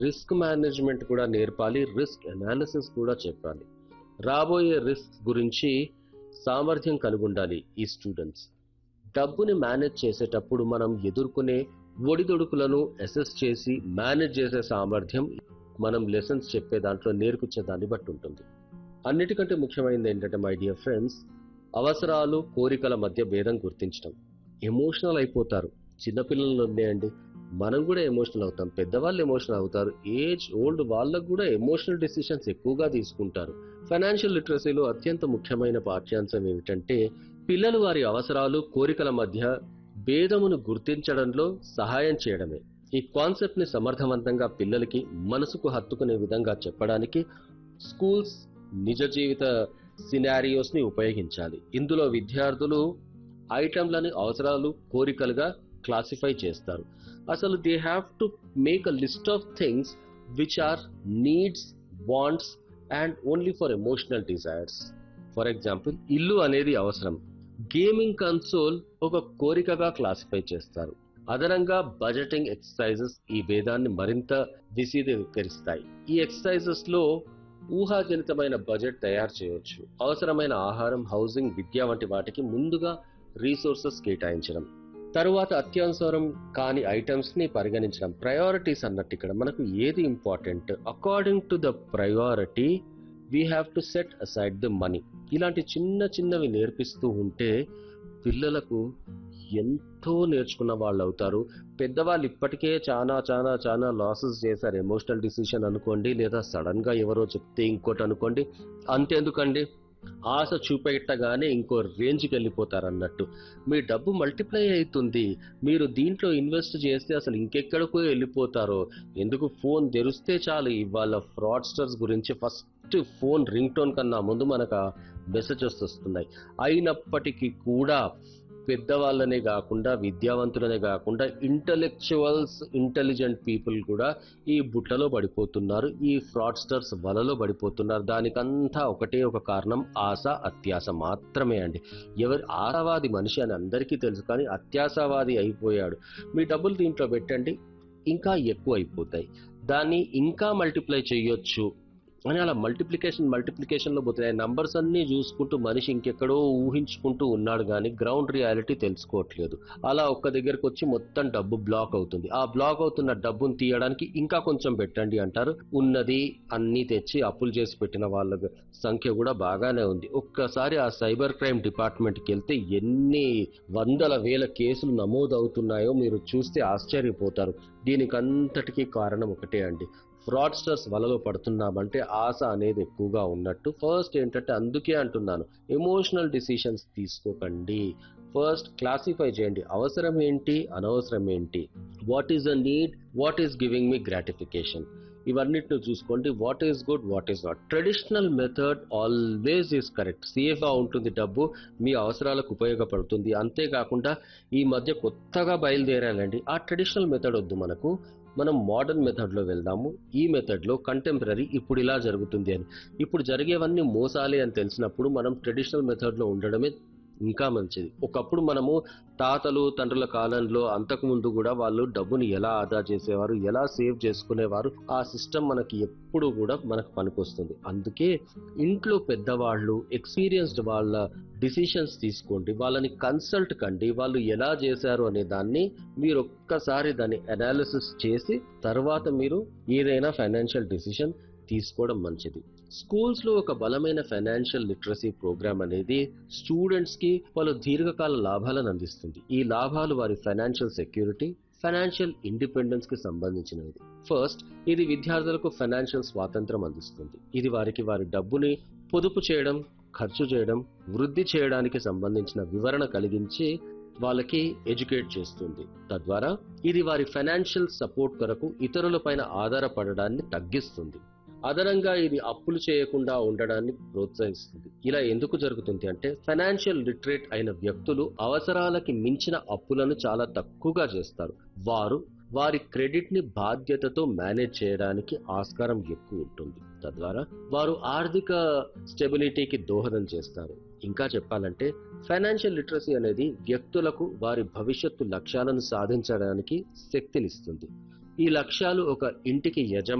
risk management కూడా నేర్పాలి risk analysis కూడా చెప్పాలి రాబోయే రిస్క్ గురించి సామర్థ్యం కలిగి ఉండాలి ఈ స్టూడెంట్స్ డబ్బుని మేనేజ్ చేసేటప్పుడు మనం ఎదుర్కొనే ఒడిదొడుకులను అసెస్ చేసి మేనేజ్ చేసే సామర్థ్యం మనం లెసన్స్ చెప్పే దాంట్లో నేర్పించే దాన్ని బట్టి ఉంటుంది అన్నిటికంటే ముఖ్యమైనది ఏంటంటే మై డియర్ ఫ్రెండ్స్ అవసరాలు కోరికల మధ్య భేదం గుర్తించడం ఎమోషనల్ అయిపోతారు చిన్నపిల్లలు ఉన్నాయండి మనం కూడా ఎమోషనల్ అవుతాం పెద్దవాళ్ళు ఎమోషనల్ అవుతారు ఏజ్ ఓల్డ్ వాళ్ళకు కూడా ఎమోషనల్ డెసిషన్స్ ఎక్కువగా తీసుకుంటారు ఫైనాన్షియల్ లిటరసీలో అత్యంత ముఖ్యమైన పాఠ్యాంశం ఏమిటంటే పిల్లలు వారి అవసరాలు కోరికల మధ్య భేదమును గుర్తించడంలో సహాయం చేయడమే ఈ కాన్సెప్ట్ ని సమర్థవంతంగా పిల్లలకి మనసుకు హత్తుకునే విధంగా చెప్పడానికి స్కూల్స్ నిజ జీవిత సినారియోస్ ని ఉపయోగించాలి ఇందులో విద్యార్థులు ఐటమ్లని అవసరాలు కోరికలుగా క్లాసిఫై చేస్తారు అసలు they have to make a list of things which are needs wants and only for emotional desires for example ఇల్లు అనేది అవసరం గేమింగ్ కన్సోల్ ఒక కోరికగా క్లాసిఫై చేస్తారు అదనంగా బడ్జెటింగ్ ఎక్సర్సైజెస్ ఈ భేదాన్ని మరింత విశదీకరిస్తాయి ఈ ఎక్సర్సైజెస్ లో ఊహాజనితమైన బడ్జెట్ తయారు చేయవచ్చు అవసరమైన ఆహారం హౌసింగ్ విద్య వంటి వాటికి ముందుగా రీసోర్సెస్ కేటాయించడం తరువాత అత్యవసరం కాని ఐటమ్స్ ని పరిగణించడం ప్రయారిటీస్ అన్నట్టు ఇక్కడ మనకు ఏది important according to the priority we have to set aside the money ఇలాంటి చిన్న చిన్నవి నేర్పిస్తూ ఉంటే పిల్లలకు ఎంతో నేర్చుకున్న వాళ్ళు అవుతారు పెద్దవాళ్ళు ఇప్పటికే చాలా చాలా చాలా లాసెస్ చేశారు ఎమోషనల్ డిసిషన్ అనుకోండి లేదా సడన్ గా ఎవరో చెప్తే ఇంకోటి అనుకోండి అంతెందుకండి ఆశ చూపెట్టగానే ఇంకో రేంజ్కి వెళ్ళిపోతారు అన్నట్టు మీ డబ్బు మల్టిప్లై అవుతుంది మీరు దీంట్లో ఇన్వెస్ట్ చేస్తే అసలు ఇంకెక్కడికో వెళ్ళిపోతారో ఎందుకు ఫోన్ తెరిస్తే చాలు ఇవాళ ఫ్రాడ్స్టర్స్ గురించి ఫస్ట్ ఫోన్ రింగ్ టోన్ కన్నా ముందు మనకు మెసేజెస్ వస్తున్నాయి అయినప్పటికీ కూడా పెద్దవాళ్ళనే కాకుండా విద్యావంతులనే కాకుండా ఇంటలెక్చువల్స్ ఇంటెలిజెంట్ పీపుల్ కూడా ఈ బుట్టలో పడిపోతున్నారు ఈ ఫ్రాడ్స్టర్స్ వలలో పడిపోతున్నారు దానికంతా ఒకటే ఒక కారణం ఆశ అత్యాశ మాత్రమే అండి ఎవరు ఆశావాది మనిషి అని అందరికీ తెలుసు కానీ అత్యాశావాది అయిపోయాడు మీ డబ్బులు దీంట్లో పెట్టండి ఇంకా ఎక్కువ అయిపోతాయి దాన్ని ఇంకా మల్టిప్లై చేయొచ్చు అని అలా మల్టిప్లికేషన్ మల్టిప్లికేషన్ లో పోతున్నాయి నంబర్స్ అన్ని చూసుకుంటూ మనిషి ఇంకెక్కడో ఊహించుకుంటూ ఉన్నాడు కానీ గ్రౌండ్ రియాలిటీ తెలుసుకోవట్లేదు అలా ఒక్క దగ్గరకు వచ్చి మొత్తం డబ్బు బ్లాక్ అవుతుంది ఆ బ్లాక్ అవుతున్న డబ్బును తీయడానికి ఇంకా కొంచెం పెట్టండి అంటారు ఉన్నది అన్ని తెచ్చి అప్పులు చేసి పెట్టిన వాళ్ళ సంఖ్య కూడా బాగానే ఉంది ఒక్కసారి ఆ సైబర్ క్రైమ్ డిపార్ట్మెంట్కి వెళ్తే ఎన్ని వందల వేల కేసులు నమోదు అవుతున్నాయో మీరు చూస్తే ఆశ్చర్యపోతారు దీనికంతటికీ కారణం ఒకటే అండి ఫ్రాడ్స్టర్స్ వలలో పడుతున్నామంటే ఆశ అనేది ఎక్కువగా ఉన్నట్టు ఫస్ట్ ఏంటంటే అందుకే అంటున్నాను ఎమోషనల్ డిసిషన్స్ తీసుకోకండి ఫస్ట్ క్లాసిఫై చేయండి అవసరం ఏంటి అనవసరం ఏంటి what is a need what is giving me gratification ఇవన్నిటిని చూసుకోండి what is good what is not traditional method always is correct సేఫ్గా ఉంటుంది డబ్బు మీ అవసరాలకు ఉపయోగపడుతుంది అంతేకాకుండా ఈ మధ్య కొత్తగా బయలుదేరాలండి ఆ ట్రెడిషనల్ మెథడ్ వద్దు మనకు మనం మోడర్న్ మెథడ్లో వెళ్దాము ఈ మెథడ్లో కంటెంపరీ ఇప్పుడు ఇలా జరుగుతుంది అని ఇప్పుడు జరిగేవన్నీ మోసాలే అని తెలిసినప్పుడు మనం ట్రెడిషనల్ మెథడ్లో ఉండడమే ఇంకా మంచిది ఒకప్పుడు మనము తాతలు తండ్రుల కాలంలో అంతకు ముందు కూడా వాళ్ళు డబ్బుని ఎలా ఆదా చేసేవారు ఎలా సేవ్ చేసుకునేవారు ఆ సిస్టమ్ మనకి ఎప్పుడు కూడా మనకు పనికొస్తుంది అందుకే ఇంట్లో పెద్దవాళ్ళు ఎక్స్పీరియన్స్డ్ వాళ్ళ డిసిషన్స్ తీసుకోండి వాళ్ళని కన్సల్ట్ కండి వాళ్ళు ఎలా చేశారు అనే దాన్ని మీరు ఒక్కసారి దాన్ని అనాలిసిస్ చేసి తర్వాత మీరు ఏదైనా ఫైనాన్షియల్ డిసిషన్ తీసుకోవడం మంచిది స్కూల్స్ లో ఒక బలమైన ఫైనాన్షియల్ లిటరసీ ప్రోగ్రామ్ అనేది స్టూడెంట్స్ కి పలు దీర్ఘకాల లాభాలను అందిస్తుంది ఈ లాభాలు వారి ఫైనాన్షియల్ సెక్యూరిటీ ఫైనాన్షియల్ ఇండిపెండెన్స్ కి సంబంధించినది ఫస్ట్ ఇది విద్యార్థులకు ఫైనాన్షియల్ స్వాతంత్రం అందిస్తుంది ఇది వారికి వారి డబ్బుని పొదుపు చేయడం ఖర్చు చేయడం వృద్ధి చేయడానికి సంబంధించిన వివరణ కలిగించి వాళ్ళకి ఎడ్యుకేట్ చేస్తుంది తద్వారా ఇది వారి ఫైనాన్షియల్ సపోర్ట్ కొరకు ఇతరులపైన ఆధారపడడాన్ని తగ్గిస్తుంది అదనంగా ఇది అప్పులు చేయకుండా ఉండడాన్ని ప్రోత్సహిస్తుంది ఇలా ఎందుకు జరుగుతుంది అంటే ఫైనాన్షియల్ లిటరేట్ అయిన వ్యక్తులు అవసరాలకి మించిన అప్పులను చాలా తక్కువగా చేస్తారు వారు వారి క్రెడిట్ ని బాధ్యతతో మేనేజ్ చేయడానికి ఆస్కారం ఎక్కువ ఉంటుంది తద్వారా వారు ఆర్థిక స్టెబిలిటీకి దోహదం చేస్తారు ఇంకా చెప్పాలంటే ఫైనాన్షియల్ లిటరసీ అనేది వ్యక్తులకు వారి భవిష్యత్తు లక్ష్యాలను సాధించడానికి శక్తినిస్తుంది ఈ లక్ష్యాలు ఒక ఇంటికి యజమాని